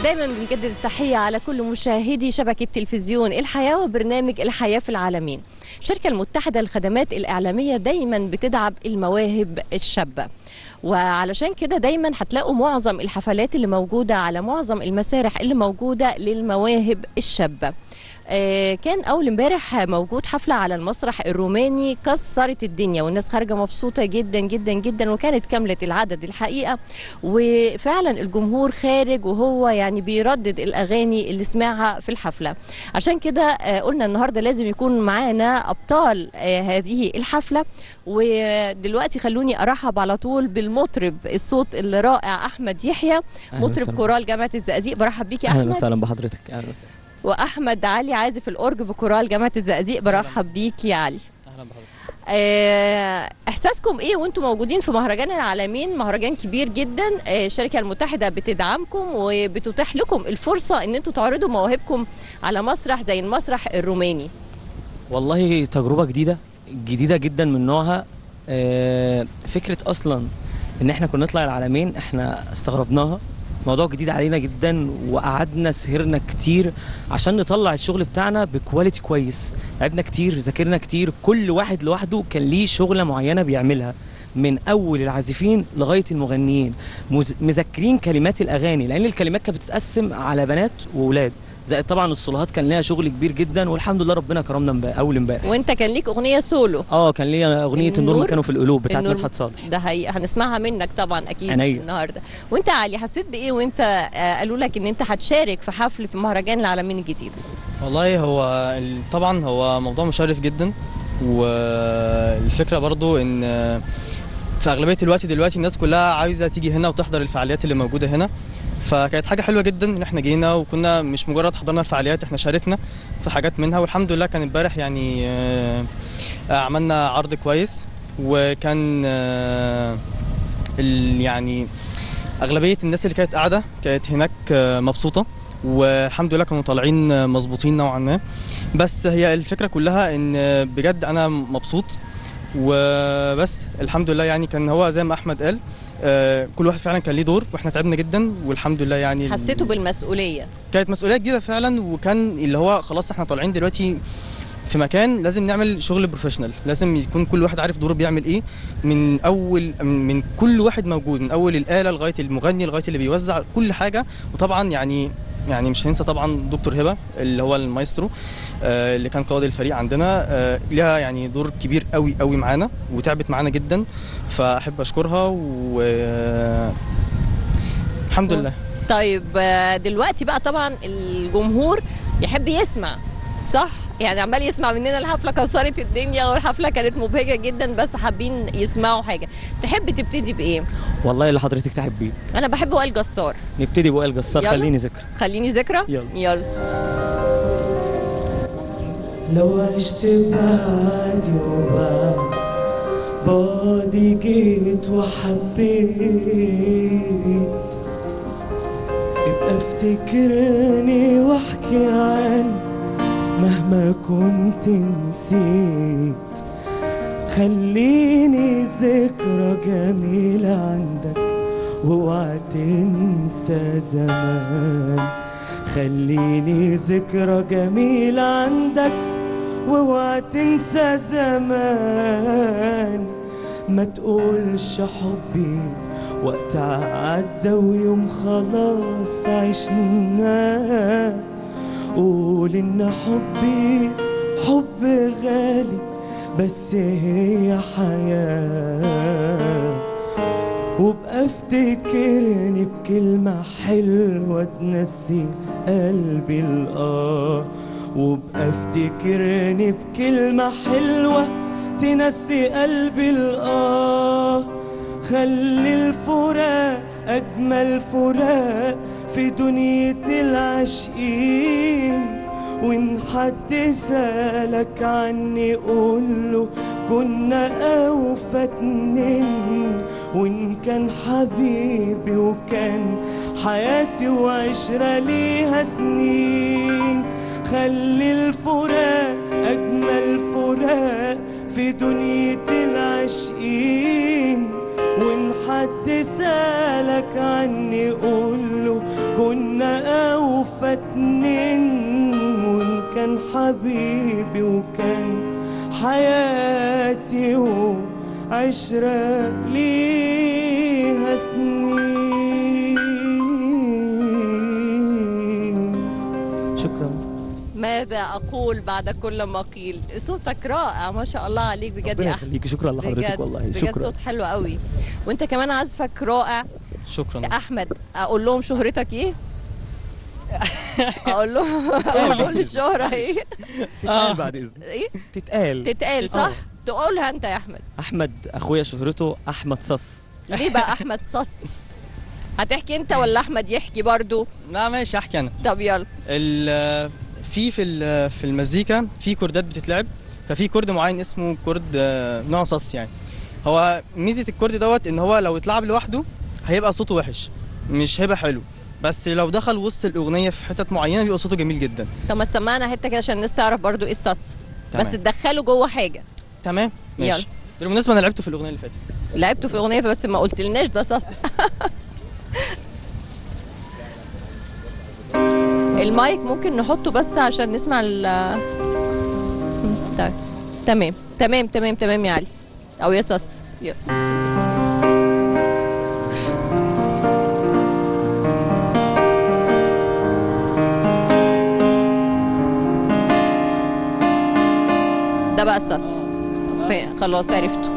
دايما بنجدد التحية على كل مشاهدي شبكة تلفزيون الحياة وبرنامج الحياة في العالمين الشركة المتحدة للخدمات الإعلامية دايما بتدعم المواهب الشابة وعلشان كده دايما هتلاقوا معظم الحفلات اللي موجودة على معظم المسارح اللي موجودة للمواهب الشابة آه، كان اول امبارح موجود حفله على المسرح الروماني كسرت الدنيا والناس خارجه مبسوطه جدا جدا جدا وكانت كامله العدد الحقيقه وفعلا الجمهور خارج وهو يعني بيردد الاغاني اللي سمعها في الحفله عشان كده آه، قلنا النهارده لازم يكون معانا ابطال آه، هذه الحفله ودلوقتي خلوني ارحب على طول بالمطرب الصوت الرائع احمد يحيى أهلاً مطرب وسهلاً. كورال جامعه الزقازيق برحب بيك يا اهلا احمد وسهلا بحضرتك اهلا وسهلا واحمد علي عازف الاورج بكورال جامعه الزقازيق برحب بيك يا علي اهلا بحضرتك آه، احساسكم ايه وانتم موجودين في مهرجان العالمين مهرجان كبير جدا آه، الشركه المتحده بتدعمكم وبتتيح لكم الفرصه ان انتم تعرضوا مواهبكم على مسرح زي المسرح الروماني والله تجربه جديده جديده جدا من نوعها آه، فكره اصلا ان احنا كنا نطلع العالمين احنا استغربناها موضوع جديد علينا جدا وقعدنا سهرنا كتير عشان نطلع الشغل بتاعنا بكواليتي كويس لعبنا كتير ذاكرنا كتير كل واحد لوحده كان ليه شغله معينه بيعملها من اول العازفين لغايه المغنيين مز- مذاكرين كلمات الاغاني لان الكلمات كانت بتتقسم على بنات واولاد زائد طبعا الصولات كان ليها شغل كبير جدا والحمد لله ربنا كرمنا امبارح اول امبارح وانت كان ليك اغنيه سولو اه كان ليا اغنيه النور النور- مكانه في القلوب بتاعت النور- مدحت صالح ده حقيقة هنسمعها منك طبعا اكيد عينيا. النهارده وانت يا علي حسيت بايه وانت آه، قالوا لك ان انت هتشارك في حفل في مهرجان العالمين الجديد والله هو ال- طبعا هو موضوع مشرف جدا والفكره برضو ان في اغلبيه الوقت دلوقتي الناس كلها عايزه تيجي هنا وتحضر الفعاليات اللي موجوده هنا فكانت حاجه حلوه جدا ان احنا جينا وكنا مش مجرد حضرنا الفعاليات احنا شاركنا في حاجات منها والحمد لله كان امبارح يعني آه، آه، عملنا عرض كويس وكان آه، ال- يعني اغلبيه الناس اللي كانت قاعده كانت هناك آه، مبسوطه والحمد لله كانوا طالعين آه، مظبوطين نوعا ما بس هي الفكره كلها ان آه، بجد انا مبسوط وبس الحمد لله يعني كان هو زي ما احمد قال آه، كل واحد فعلا كان ليه دور واحنا تعبنا جدا والحمد لله يعني ال- حسيتوا بالمسؤوليه كانت مسؤوليه جديده فعلا وكان اللي هو خلاص احنا طالعين دلوقتي في مكان لازم نعمل شغل بروفيشنال لازم يكون كل واحد عارف دوره بيعمل ايه من اول من من كل واحد موجود من اول الاله لغايه المغني لغايه اللي بيوزع كل حاجه وطبعا يعني يعني مش هننسى طبعا دكتور هبه اللي هو المايسترو آه، اللي كان قائد الفريق عندنا آه، ليها يعني دور كبير قوي قوي معانا وتعبت معانا جدا فاحب اشكرها و الحمد لله طيب آه، دلوقتي بقى طبعا الجمهور يحب يسمع صح يعني عمال يسمع مننا الحفله كسرت الدنيا والحفله كانت مبهجه جدا بس حابين يسمعوا حاجه تحب تبتدي بايه والله اللي حضرتك تحبيه انا بحب وائل جسار نبتدي بوائل جسار يلا. خليني ذكر خليني ذكرى يلا. يلا لو عشت بعدي وبعد بعدي جيت وحبيت ابقى افتكرني واحكي عني مهما كنت نسيت خليني ذكرى جميلة عندك واوعى تنسى زمان خليني ذكرى جميلة عندك واوعى تنسى زمان ما تقولش حبي وقت عدى ويوم خلاص عشناه قول ان حبي حب غالي بس هي حياه وبقى افتكرني بكلمة حلوة تنسي قلبي الآه وبقى افتكرني بكلمة حلوة تنسي قلبي الآه خلي الفراق أجمل فراق في دنيا العاشقين وإن حد سألك عني قوله كنا أوفى اتنين وإن كان حبيبي وكان حياتي وعشرة ليها سنين خلي الفراق أجمل فراق في دنيا العاشقين وإن حد سألك عني قوله كنا أوفى اتنين وإن كان حبيبي وكان حياتي وعشرة ليها سنين شكرا ماذا اقول بعد كل ما قيل صوتك رائع ما شاء الله عليك بجد ربنا يا احمد يخليكي شكرا لحضرتك بجد والله بجد شكرا صوت حلو قوي وانت كمان عزفك رائع شكرا يا احمد اقول لهم شهرتك ايه اقول لهم اقول الشهره ايه تتقال بعد اذنك ايه تتقال تتقال صح آه. تقولها انت يا احمد احمد اخويا شهرته احمد صص ليه بقى احمد صص هتحكي انت ولا احمد يحكي برضو لا ماشي احكي انا طب يلا ال- في في ال- في المزيكا في كوردات بتتلعب ففي كورد معين اسمه كورد آه، نوع صص يعني هو ميزه الكورد دوت ان هو لو اتلعب لوحده هيبقى صوته وحش مش هيبقى حلو بس لو دخل وسط الاغنيه في حتت معينه بيبقى صوته جميل جدا طب ما تسمعنا حته كده عشان الناس تعرف برضو ايه الصص تمام. بس تدخله جوه حاجه تمام يلا. ماشي بالمناسبه انا لعبته في الاغنيه اللي فاتت لعبته في الاغنيه بس ما قلتلناش ده صص المايك ممكن نحطه بس عشان نسمع ال مم، طيب تمام تمام تمام تمام يا علي او يا صص يلا ده بقى الصص في- خلاص عرفته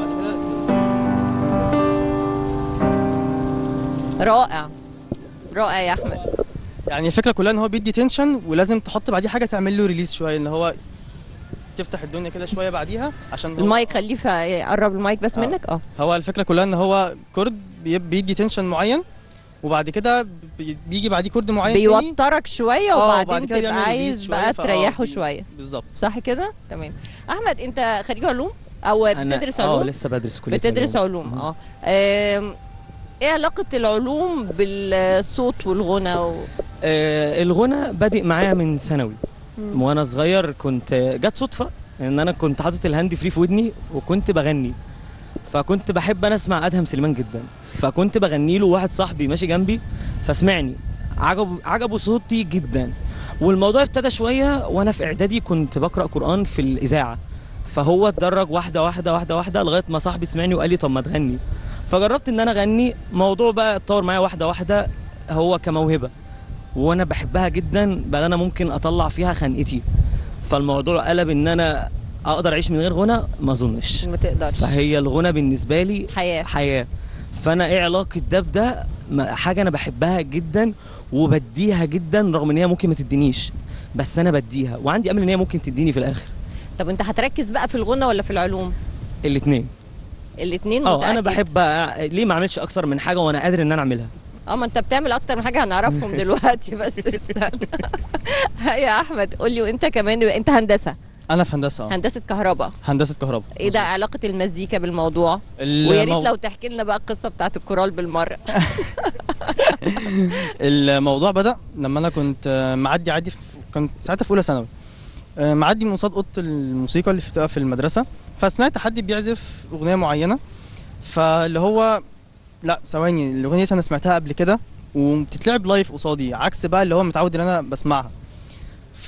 رائع رائع يا احمد يعني الفكره كلها ان هو بيدي تنشن ولازم تحط بعديه حاجه تعمل له ريليز شويه ان هو تفتح الدنيا كده شويه بعديها عشان هو- المايك خليه في- قرب المايك بس آه. منك اه هو الفكره كلها ان هو كورد بي- بيدي تنشن معين وبعد كده بي- بيجي بعديه كورد معين تاني بيوترك شويه آه، وبعدين وبعد كده تبقى يعمل عايز ريليز بقى شوية، فآه، تريحه بي- شويه بالظبط صح كده تمام احمد انت خريج علوم او بتدرس اه علوم لسه بدرس كليه بتدرس علوم مم. اه آم، ايه علاقه العلوم بالصوت والغنى و... آه الغنى بادئ معايا من ثانوي مم. وانا صغير كنت جت صدفه ان انا كنت حاطط الهاند فري في ودني وكنت بغني فكنت بحب انا اسمع ادهم سليمان جدا فكنت بغني له واحد صاحبي ماشي جنبي فسمعني عجبه عجبه صوتي جدا والموضوع ابتدى شويه وانا في اعدادي كنت بقرا قران في الاذاعه فهو اتدرج واحده واحده واحده واحده لغايه ما صاحبي سمعني وقال لي طب ما تغني فجربت ان انا اغني موضوع بقى اتطور معايا واحده واحده هو كموهبه وانا بحبها جدا بل انا ممكن اطلع فيها خنقتي فالموضوع قلب ان انا اقدر اعيش من غير غنى ما اظنش ما تقدرش فهي الغنى بالنسبه لي حياه حياه فانا ايه علاقه ده بده ما- حاجه انا بحبها جدا وبديها جدا رغم ان هي ممكن ما تدينيش بس انا بديها وعندي امل ان هي ممكن تديني في الاخر طب انت هتركز بقى في الغنى ولا في العلوم الاثنين الاثنين اه انا بحب أ- ليه ما اعملش اكتر من حاجه وانا قادر ان انا اعملها اه ما انت بتعمل اكتر من حاجه هنعرفهم دلوقتي بس استنى يا احمد قول لي وانت كمان انت هندسه انا في هندسه اه هندسه كهرباء هندسه كهرباء ايه ده علاقه المزيكا بالموضوع المو- ويا ريت لو تحكي لنا بقى القصه بتاعت الكورال بالمره الموضوع بدا لما انا كنت آه، معدي عادي في كنت ساعتها في اولى ثانوي آه، معدي من قصاد اوضه الموسيقى اللي بتبقى في المدرسه فسمعت حد بيعزف اغنيه معينه فاللي هو لا ثواني الاغنيه دي انا سمعتها قبل كده وبتتلعب لايف قصادي عكس بقى اللي هو متعود ان انا بسمعها ف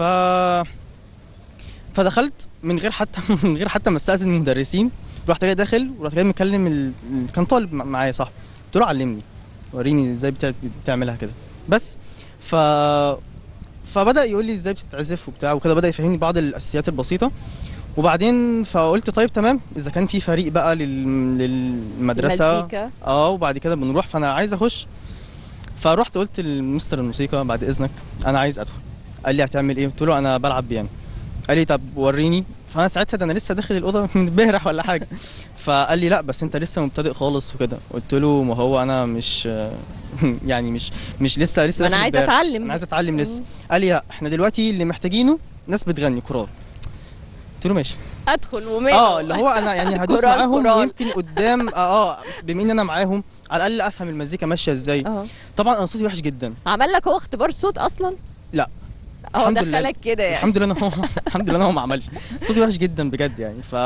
فدخلت من غير حتى من غير حتى ما استاذن المدرسين رحت جاي داخل ورحت جاي مكلم ال... كان طالب مع- معايا صاحبي قلت له علمني وريني ازاي بتع- بتعملها كده بس ف فبدا يقول لي ازاي بتتعزف وبتاع وكده بدا يفهمني بعض الاساسيات البسيطه وبعدين فقلت طيب تمام اذا كان في فريق بقى لل... للمدرسه مزيكا اه وبعد كده بنروح فانا عايز اخش فرحت قلت لمستر الموسيقى بعد اذنك انا عايز ادخل قال لي هتعمل ايه قلت له انا بلعب بيانو قال لي طب وريني فانا ساعتها ده انا لسه داخل الاوضه من امبارح ولا حاجه فقال لي لا بس انت لسه مبتدئ خالص وكده قلت له ما هو انا مش يعني مش مش لسه لسه ما انا داخل عايزه امبارح. اتعلم انا عايز اتعلم لسه قال لي لا احنا دلوقتي اللي محتاجينه ناس بتغني كورال قلت له ماشي ادخل وماله اه اللي هو انا يعني هدوس كورال، معاهم كورال. ويمكن قدام اه اه بما ان انا معاهم على الاقل افهم المزيكا ماشيه ازاي اه طبعا انا صوتي وحش جدا عمل لك هو اختبار صوت اصلا لا. اه الحمد لله. دخلك كده يعني الحمد لله إن هو الحمد لله إن هو ما عملش صوتي وحش جدا بجد يعني ف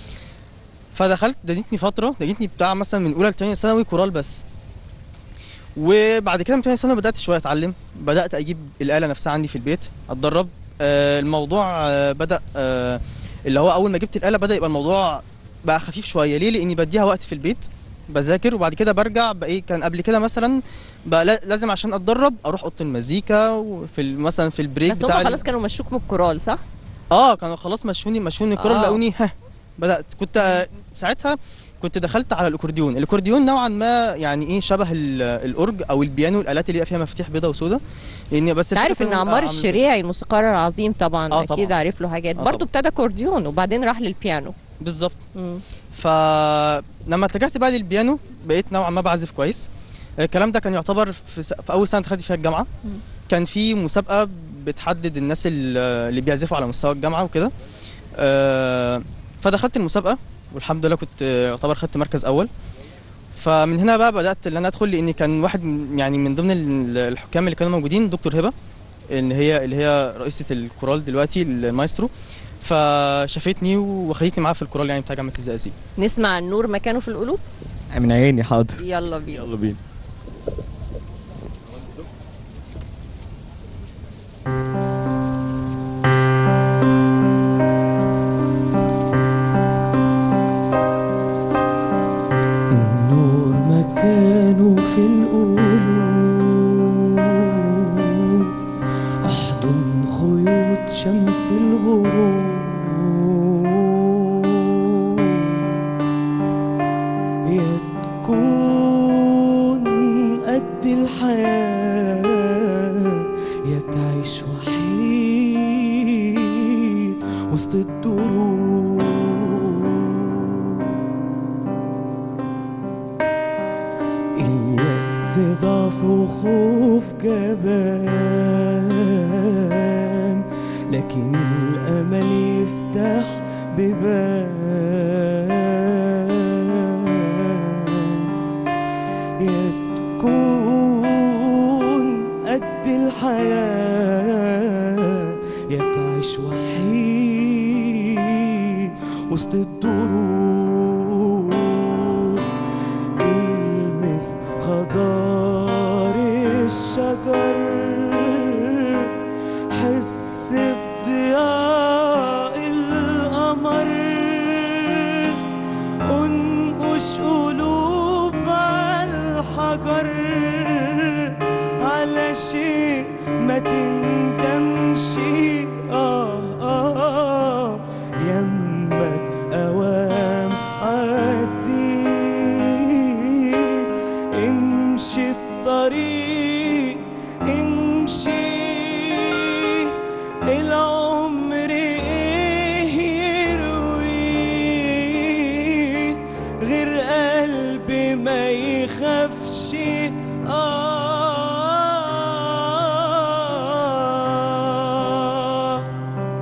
فدخلت دنيتني فتره دنيتني بتاع مثلا من اولى لتانية ثانوي كورال بس وبعد كده من تاني سنه بدات شويه اتعلم بدات اجيب الاله نفسها عندي في البيت اتدرب آه، الموضوع آه، بدا آه، اللي هو اول ما جبت الاله بدا يبقى الموضوع بقى خفيف شويه ليه لاني بديها وقت في البيت بذاكر وبعد كده برجع بقى ايه كان قبل كده مثلا بقى لا- لازم عشان اتدرب اروح اوضه المزيكا وفي ال- مثلا في البريك بس بتاع هم ال- خلاص كانوا مشوك من الكورال صح؟ اه كانوا خلاص مشوني مشوني الكوره آه. لقوني ها بدات كنت آه، ساعتها كنت دخلت على الاكورديون الاكورديون نوعا ما يعني ايه شبه ال- الاورج او البيانو الالات اللي بيبقى فيها مفاتيح بيضاء وسوداء لان بس انت عارف الفكرة ان كلها عمار عامل كده. الشريعي الموسيقار العظيم طبعا آه، اكيد طبعاً. عارف له حاجات آه، برضه طبعاً. ابتدى كورديون وبعدين راح للبيانو بالظبط مم. فلما اتجهت بقى للبيانو بقيت نوعا ما بعزف كويس الكلام ده كان يعتبر في, س... في اول سنه دخلت فيها الجامعه مم. كان في مسابقه بتحدد الناس ال- اللي بيعزفوا على مستوى الجامعه وكده آه، فدخلت المسابقه والحمد لله كنت آه، يعتبر خدت مركز اول فمن هنا بقى بدات ان انا ادخل لان كان واحد من- يعني من ضمن ال- الحكام اللي كانوا موجودين دكتور هبه اللي هي اللي هي رئيسه الكورال دلوقتي المايسترو فشافتني وخدتني معاها في الكورال يعني بتاع جامعه الزقازيق نسمع النور مكانه في القلوب من عيني حاضر يلا بينا يلا بينا النور مكانه في القلوب أحضن خيوط شمس الغروب يا تكون قد الحياة يا تعيش وحيد وسط الدروب اليأس ضعف وخوف جبان لكن الأمل يفتح بيبان يا تكون قد الحياة يا تعيش وحيد وسط الدروب المس خضار الشجر حس بضياء القمر انقش قلوب على الحجر على شيء ما تندمش آه آه يمك أوام عدي امشي الطريق امشي العمر ايه يرويه غير قلبي ما يخافش آه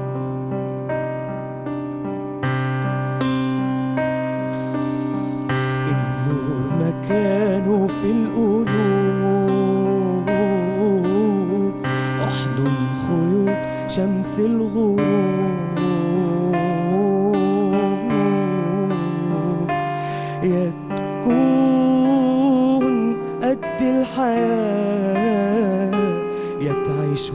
النور مكانه في القلوب احضن خيوط شمس الغروب يا تكون قد الحياة يا تعيش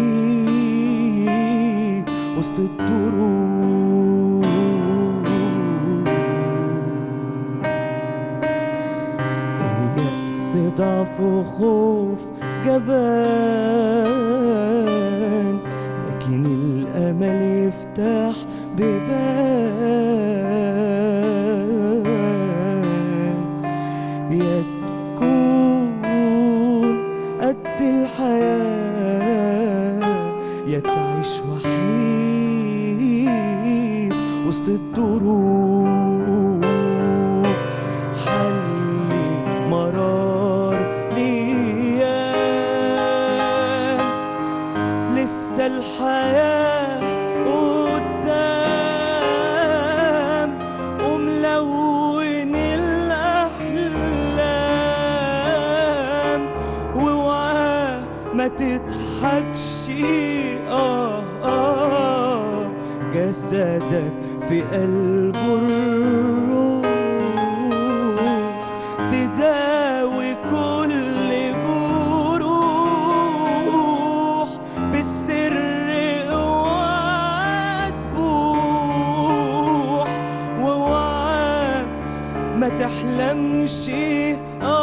وحيد وسط الدروب اليأس ضعف وخوف جبان لكن الأمل يفتح بيبان يا تكون قد الحياة يا تعيش وحيد وسط الدروب حلي مرار ليام لسه الحياة قدام وملون الأحلام ووعاه ما تضحكش آه آه جسدك في قلبه الروح تداوي كل تحلمشي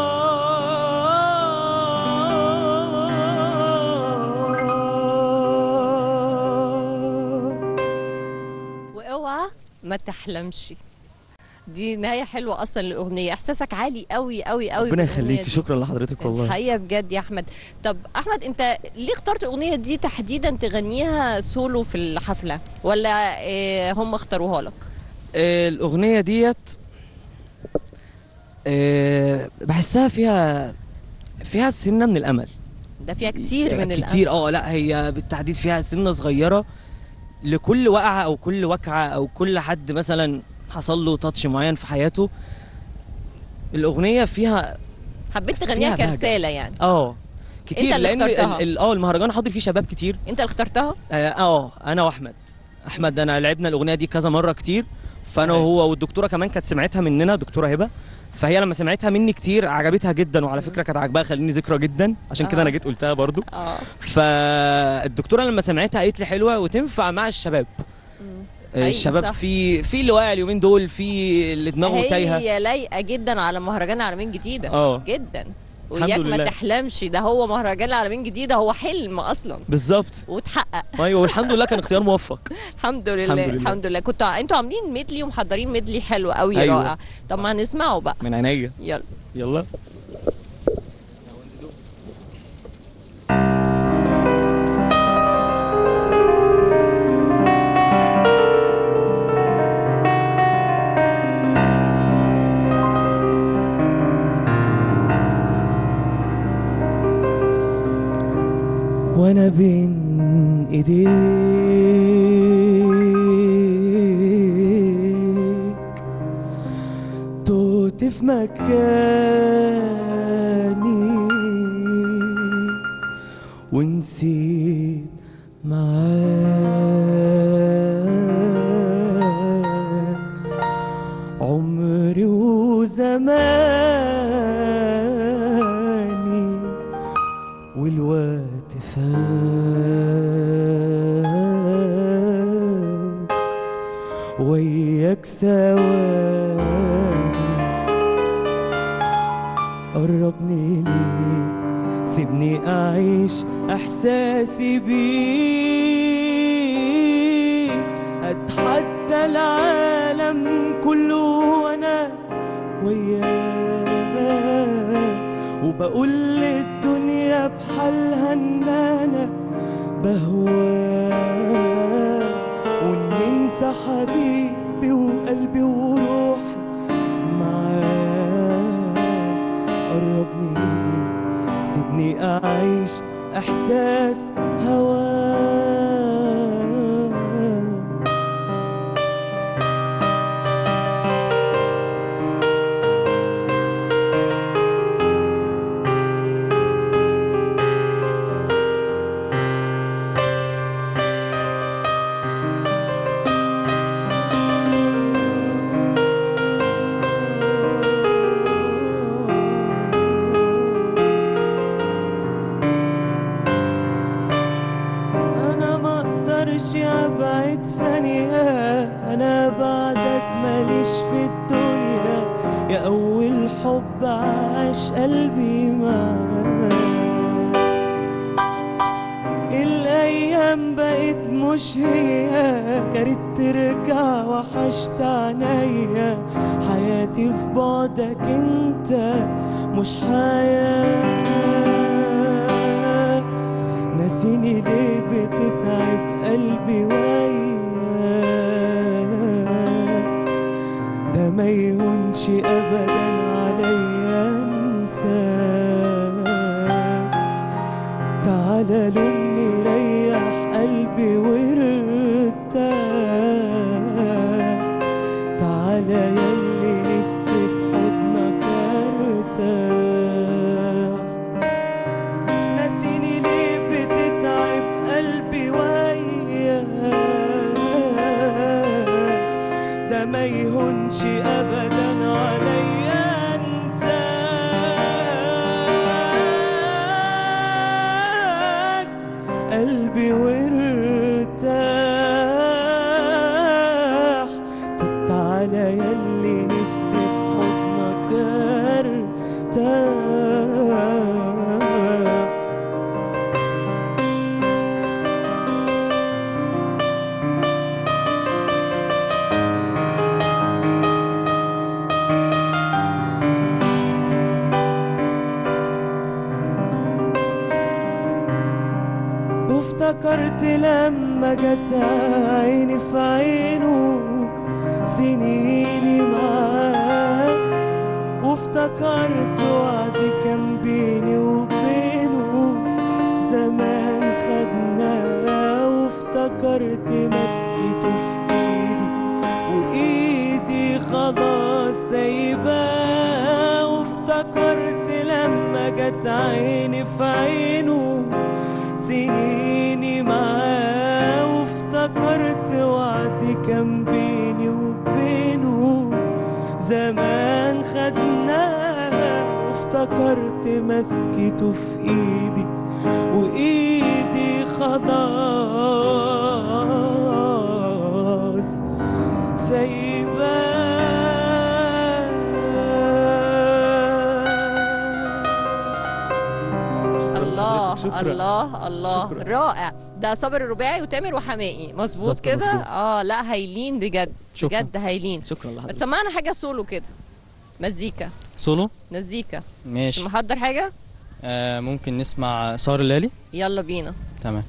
آه واوعى ما تحلمش دي نهايه حلوه اصلا للاغنيه احساسك عالي قوي قوي قوي ربنا بالأغنية يخليك دي. شكرا لحضرتك والله الحقيقه بجد يا احمد طب احمد انت ليه اخترت الاغنيه دي تحديدا تغنيها سولو في الحفله ولا إيه هم اختاروها لك آه، الأغنية ديت آه، بحسها فيها فيها سنة من الأمل ده فيها كتير من الأمل. كتير اه لا هي بالتحديد فيها سنة صغيرة لكل وقعة أو كل وقعة أو كل حد مثلا حصل له تاتش معين في حياته الأغنية فيها حبيت فيها تغنيها بهجة. كرساله يعني اه كتير اللي لأن اخترتها. ال- ال- اه المهرجان حاضر فيه شباب كتير انت اللي اخترتها اه آه، انا واحمد احمد انا لعبنا الاغنيه دي كذا مره كتير فانا أيوة. وهو والدكتوره كمان كانت سمعتها مننا دكتوره هبه فهي لما سمعتها مني كتير عجبتها جدا وعلى فكره كانت عاجباها خليني ذكرى جدا عشان كده آه. انا جيت قلتها برضو اه فالدكتوره لما سمعتها قالت لي حلوه وتنفع مع الشباب حقيقي الشباب صح. في في اللي واقع اليومين دول في اللي دماغه تايهه هي لايقه جدا على مهرجان العالمين جديده اه جدا الحمد وياك ما لله. تحلمش ده هو مهرجان العالمين جديده هو حلم اصلا بالظبط وتحقق ايوه والحمد لله كان اختيار موفق الحمد لله الحمد الحمد لله. لله, الحمد لله. كنتوا انتوا عاملين ميدلي ومحضرين ميدلي حلو قوي أيوة. رائع طب ما هنسمعه بقى من عينيا يلا يلا وانا بين ايديك توت في مكاني ونسيت معاك عمري وزماني والوقت فات وياك ثواني قربني ليك سيبني أعيش إحساسي بيك أتحدى العالم كله وأنا وياك وبقول للدنيا بحالها إن أنا بهواك وإن أنت حبيبي وقلبي وروحي معاك قربني ليك سيبني أعيش إحساس هواك انا ما اقدرش ابعد ثانية انا بعدك ماليش في الدنيا يا اول حب عاش قلبي معاك الايام بقت مش هي يا ريت ترجع وحشت عينيا حياتي في بعدك انت مش حياه ناسيني ليه بتتعب قلبي وياك ده ما يهونش ابدا عليا انساك تعالى لوني ريح قلبي وارتاح تعالى يلي نفسي في حضنك ارتاح ناسيني ليه بتتعب قلبي وياك ده ما يهونش ابدا عليا انساك قلبي وارتاح طب تعالى يلي نفسي في حضنك وافتكرت لما جت عيني في عينه سنيني معاه وافتكرت وعد كان بيني وبينه زمان خدناه وافتكرت مسكته في ايدي وايدي خلاص سايباه وافتكرت لما جت عيني في عينه سنيني معاه وافتكرت وعد كان بيني وبينه زمان خدناه وافتكرت مسكته في ايدي وايدي خلاص سايباه الله شكراً. الله الله شكراً. رائع ده صابر الرباعي وتامر وحمائي مظبوط بالظبط، كده مظبوط. اه لا هايلين بجد شكراً. بجد هايلين شكرا ما لحضرتك تسمعنا حاجه سولو كده مزيكا سولو مزيكا مش ماشي محضر حاجه آه ممكن نسمع سهر الليالي يلا بينا تمام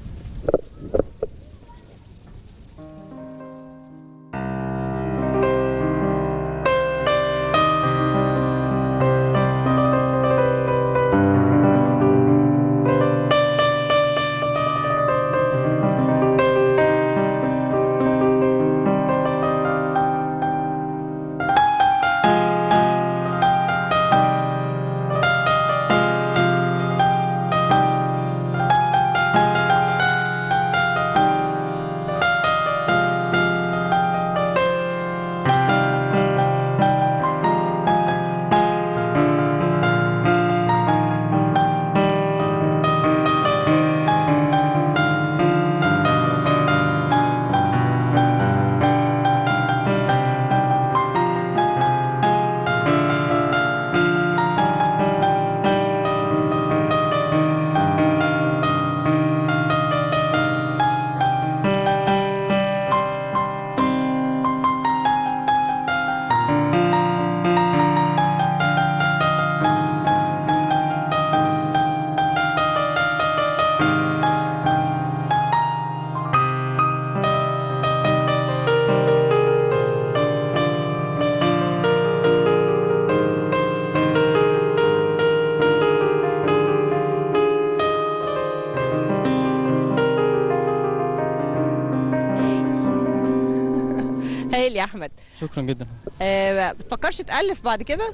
هايل يا احمد شكرا جدا آه بتفكرش تالف بعد كده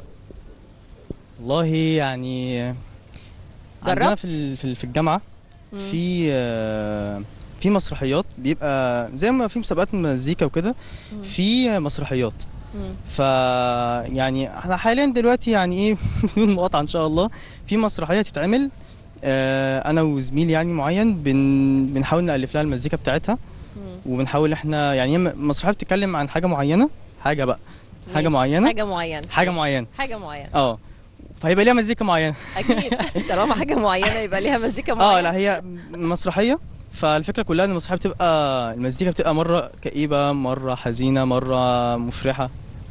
والله يعني عندنا جربت؟ في ال- في ال- في الجامعه مم. في آه، في مسرحيات بيبقى زي ما في مسابقات مزيكا وكده مم. في مسرحيات مم. ف يعني احنا حاليا دلوقتي يعني ايه بدون مقاطعه ان شاء الله في مسرحيه تتعمل آه، انا وزميل يعني معين بن بنحاول نالف لها المزيكا بتاعتها مم. وبنحاول احنا يعني هي م- مسرحيه بتتكلم عن حاجه معينه حاجه بقى حاجه ماشي. معينه حاجه معينه حاجة ماشي. معينة. حاجه معينه اه فهيبقى ليها مزيكا معينه اكيد طالما حاجه معينه يبقى ليها مزيكا معينه اه لا هي مسرحيه فالفكره كلها ان المسرحيه بتبقى المزيكا بتبقى مره كئيبه مره حزينه مره مفرحه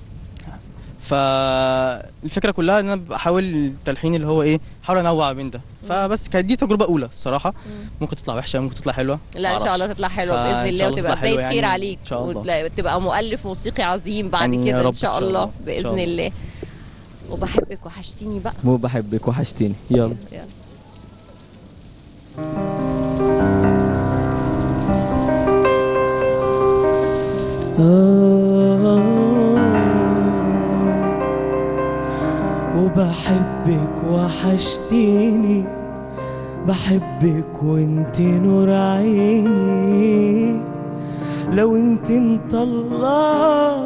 فالفكره كلها ان انا بحاول التلحين اللي هو ايه احاول انوع بين ده فبس كانت دي تجربه اولى الصراحه مم. ممكن تطلع وحشه ممكن تطلع حلوه لا ان شاء الله معرفش. تطلع حلوه فإن باذن شاء الله الله وتبقى تطلع حلوة بدايه خير يعني عليك إن شاء الله. وتلاقي- وتبقى مؤلف موسيقي عظيم بعد يعني يا كده رب ان إن شاء شاء الله الله. إن باذن شاء الله. الله وبحبك وحشتيني بقى مو بحبك وحشتيني يلا يلا. وبحبك وحشتيني بحبك وانت نور عيني لو انت مطلع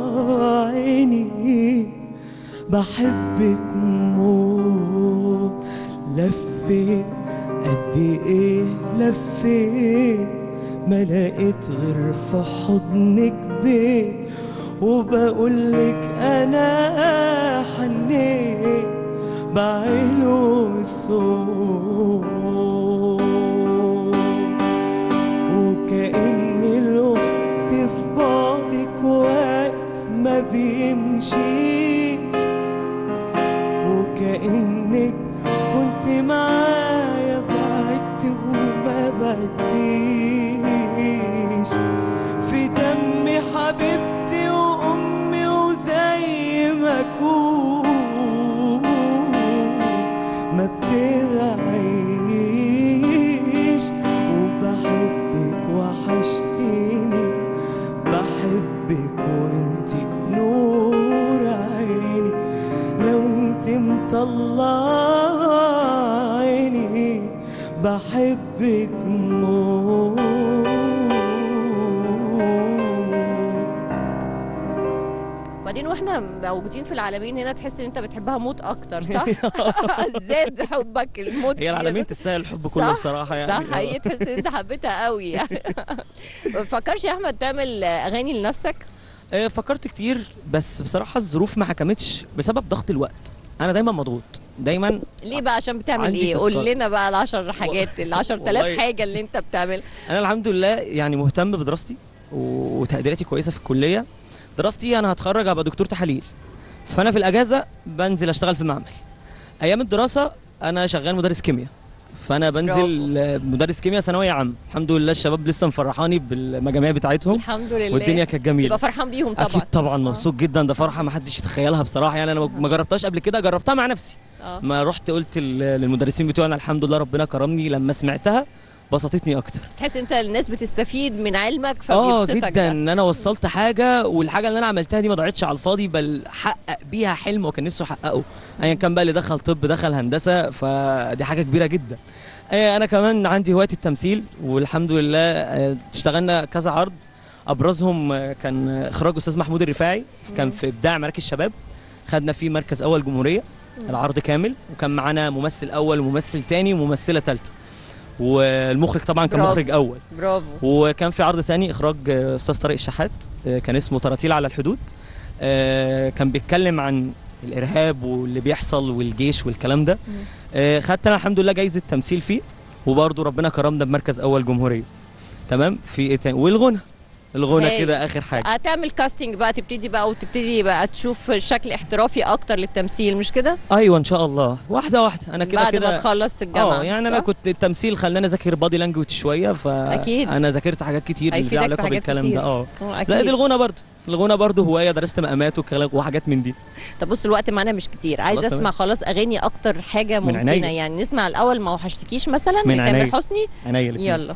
عيني بحبك موت لفيت قد ايه لفيت ما لقيت غير في حضنك بيت وبقولك انا حنيت بعيله الصوت وكأن الوقت في بعدك واقف ما بيمشيش وكأنك كنت معايا بعدت وما بعدتيش بحبك موت وبعدين واحنا موجودين في العالمين هنا تحس ان انت بتحبها موت اكتر صح؟ زاد حبك الموت هي فيها العالمين بس. تستاهل الحب كله صح، بصراحه يعني صح هي تحس ان انت حبيتها قوي يعني ما فكرش يا احمد تعمل اغاني لنفسك؟ آه، فكرت كتير بس بصراحه الظروف ما حكمتش بسبب ضغط الوقت انا دايما مضغوط دايما ليه بقى عشان بتعمل عندي ايه؟ قول تذكرة. لنا بقى العشر حاجات ال 10000 والله. حاجه اللي انت بتعمل انا الحمد لله يعني مهتم بدراستي وتقديراتي كويسه في الكليه دراستي انا هتخرج ابقى دكتور تحاليل فانا في الاجازه بنزل اشتغل في معمل ايام الدراسه انا شغال مدرس كيمياء فانا بنزل آه، مدرس كيمياء ثانويه عام الحمد لله الشباب لسه مفرحاني بالمجاميع بتاعتهم الحمد لله والدنيا كانت جميله تبقى فرحان بيهم طبعا اكيد طبعا مبسوط جدا ده فرحه ما حدش يتخيلها بصراحه يعني انا ما- ما جربتهاش قبل كده جربتها مع نفسي اه ما رحت قلت لل- للمدرسين بتوعنا الحمد لله ربنا كرمني لما سمعتها بسطتني اكتر تحس انت الناس بتستفيد من علمك اه فبيبسطك جدا ده. ان انا وصلت حاجه والحاجه اللي انا عملتها دي ما ضاعتش على الفاضي بل حقق بيها حلم وكان نفسه يحققه ايا كان بقى اللي دخل طب دخل هندسه فدي حاجه كبيره جدا آه، انا كمان عندي هوايه التمثيل والحمد لله آه، اشتغلنا كذا عرض ابرزهم آه، كان اخراج استاذ محمود الرفاعي كان في ابداع مراكز شباب خدنا فيه مركز اول جمهوريه العرض كامل وكان معانا ممثل اول وممثل تاني وممثله ثالثه والمخرج طبعا كان برافو. مخرج اول برافو وكان في عرض ثاني اخراج آه، استاذ طارق الشحات آه، كان اسمه تراتيل على الحدود آه، كان بيتكلم عن الارهاب واللي بيحصل والجيش والكلام ده آه، خدت انا الحمد لله جايزه تمثيل فيه وبرضه ربنا كرمنا بمركز اول جمهوريه تمام في ايه تاني والغنى الغنى هاي. كده اخر حاجه هتعمل كاستنج بقى تبتدي بقى وتبتدي بقى تشوف شكل احترافي اكتر للتمثيل مش كده؟ ايوه ان شاء الله واحده واحده انا كده بعد ما كده تخلص الجامعه اه يعني انا صح؟ كنت التمثيل خلاني اذاكر بادي لانجوج شويه أكيد. فانا ذاكرت حاجات كتير اللي ليها هيفيدك في علاقه حاجات بالكلام كتير. ده اه اه زائد اكيد الغنى برضه الغنى برضه هوايه درست مقامات وكلام- وحاجات من دي طب بص الوقت معانا مش كتير عايز خلاص اسمع خلاص اغاني اكتر حاجه من ممكنه عينيا. يعني نسمع الاول ما وحشتكيش مثلا من لتامر عينيا. حسني عينيا الاتنين. يلا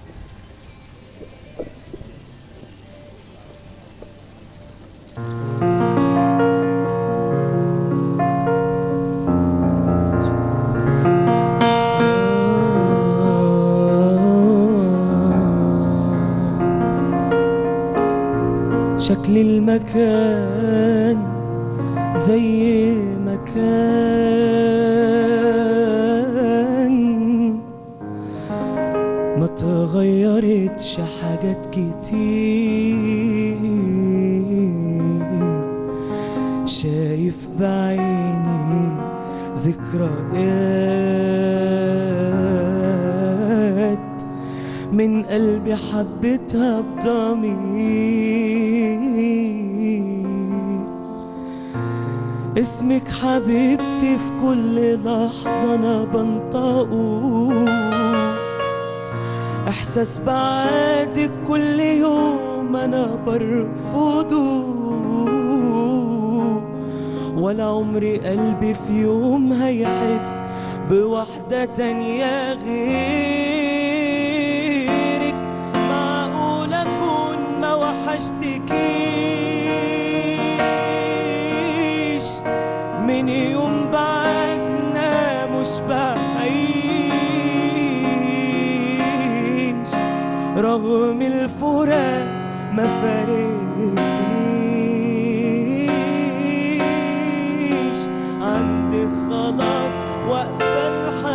شكل المكان زي ما كان ما تغيرتش حاجات كتير شايف بعيني ذكريات من قلبي حبيتها بضمير اسمك حبيبتي في كل لحظة أنا بنطقه إحساس بعادك كل يوم أنا برفضه ولا عمري قلبي في يوم هيحس بواحدة تانية غيرك معقول أكون ما وحشتكيش من يوم بعدنا مش بعيش رغم الفراق ما فارقتنيش عندك خلاص واقفة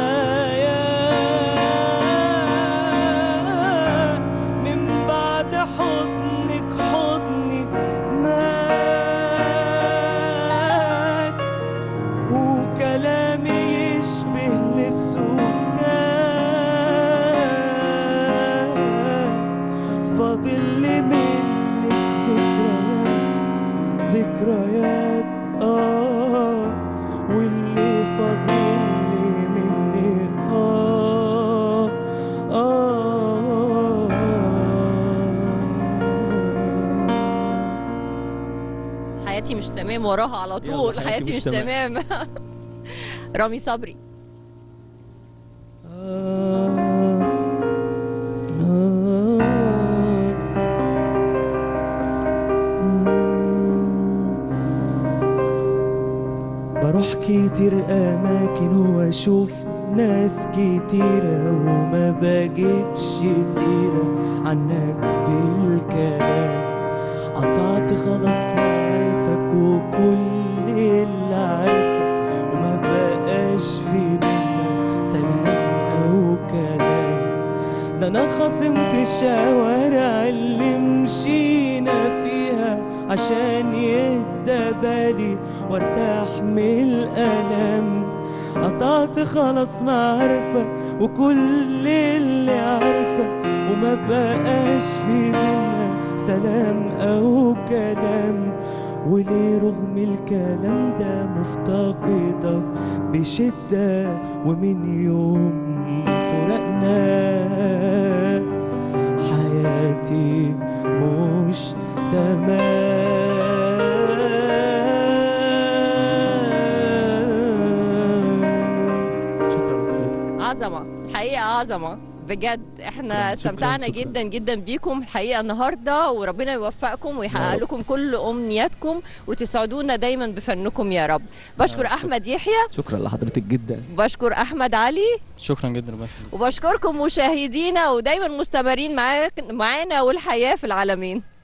الحياة من بعد حضنك حضني مات وكلامي يشبه للسكان فاضل لي منك ذكريات ذكريات اه واللي فاضل لي مني اه اه حياتي مش تمام وراها على طول يلا، حياتي مش تمام رامي صبري بروح كتير أماكن وأشوف ناس كتيرة وما بجيبش سيرة عنك في الكلام قطعت خلاص معرفك وكل اللي عارفك وما بقاش في بينا سلام أو كلام ده أنا خصمت الشوارع اللي مشينا فيها عشان يهدى بالي وارتاح من الألم قطعت خلاص معرفك وكل اللي عارفك وما بقاش في بينا سلام أو كلام وليه رغم الكلام ده مفتقدك بشدة ومن يوم فرقنا حياتي مش تمام شكرا لحضرتك عظمه حقيقه عظمه بجد احنا شكراً، استمتعنا شكراً. جدا جدا بيكم الحقيقه النهارده وربنا يوفقكم ويحقق رب. لكم كل امنياتكم وتسعدونا دايما بفنكم يا رب بشكر رب. احمد يحيى شكرا لحضرتك جدا بشكر احمد علي شكرا جدا ربنا يخليك وبشكركم مشاهدينا ودايما مستمرين معاك معانا والحياه في العالمين